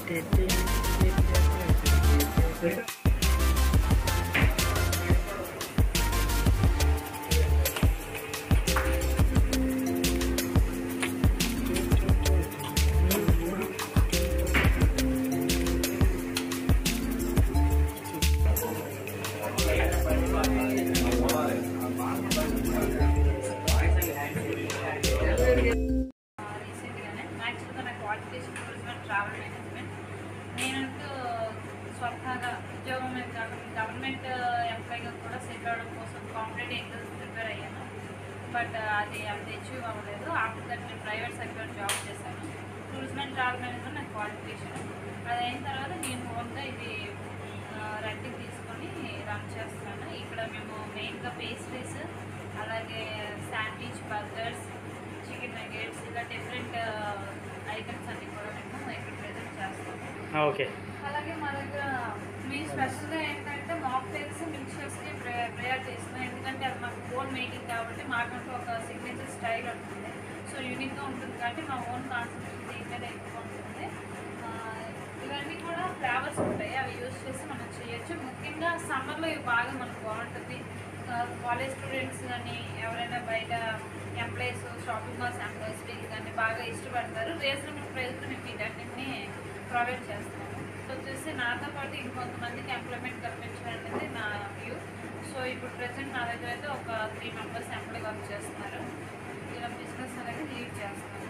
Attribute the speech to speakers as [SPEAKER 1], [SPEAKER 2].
[SPEAKER 1] రీసెంట్గానే యాక్చువల్గా నా క్వాలిఫికేషన్ టూరిజం ట్రావెల్ మేనేజ్మెంట్ నేనంటూ స్వతహాగా ఉద్యోగం మీద కాకుండా గవర్నమెంట్ ఎంప్లాయీగా కూడా సెటిల్ అవడం కోసం కాంపిటేటివ్ ఎగ్జామ్స్ ప్రిపేర్ అయ్యాను బట్ అది అంత అచీవ్ అవ్వలేదు ఆఫ్టర్ దట్ నేను ప్రైవేట్ సెక్టర్ జాబ్ చేశాను టూరిజం అండ్ ట్రావెల్ మేనేజ్మెంట్ నా క్వాలిఫికేషన్ అది అయిన తర్వాత నేను ఓన్గా ఇది రెంట్కి తీసుకొని రన్ చేస్తాను ఇక్కడ మేము మెయిన్గా పేస్ట్రీస్ అలాగే శాండ్విచ్ బర్గర్స్ చికెన్ నగెట్స్ ఇలా డిఫరెంట్ ఐటమ్స్ అన్ని కూడా మేము ఇక్కడ ప్రెజెంట్ చేస్తాము
[SPEAKER 2] ఓకే
[SPEAKER 1] అలాగే మా దగ్గర మీ స్పెషల్గా ఏంటంటే మాక్టైల్స్ మిల్క్ షేక్స్కి ప్రే ప్రేయర్ చేస్తున్నాం ఎందుకంటే అది మాకు ఓన్ మేకింగ్ కాబట్టి మాకంటూ ఒక సిగ్నేచర్ స్టైల్ ఉంటుంది సో యూనిక్గా ఉంటుంది కాబట్టి మా ఓన్ కాన్సెప్ట్ దీని మీద ఎక్కువ ఉంటుంది ఆ, ఇవన్నీ కూడా ఫ్లేవర్స్ ఉంటాయి అవి యూజ్ చేసి మనం చేయొచ్చు ముఖ్యంగా సమ్మర్లో ఇవి బాగా మనకు బాగుంటుంది కాలేజ్ స్టూడెంట్స్ కానీ ఎవరైనా బయట ఎంప్లాయీస్ షాపింగ్ మాల్స్ ఎంప్లాయీస్ వీళ్ళు కానీ బాగా ఇష్టపడతారు రీజనబుల్ ప్రైస్లో మేము వీటన్నిటిని ప్రొవైడ్ చేస్తాము సో వచ్చేసి నాతో పాటు ఇంకొంతమందికి ఎంప్లాయ్మెంట్ కల్పించాలనేది నా వ్యూ సో ఇప్పుడు ప్రజెంట్ నా దగ్గర అయితే ఒక త్రీ మెంబర్స్ ఎంప్లాయ్ వర్క్ చేస్తున్నారు ఇలా బిజినెస్ అనేది లీడ్ చేస్తాను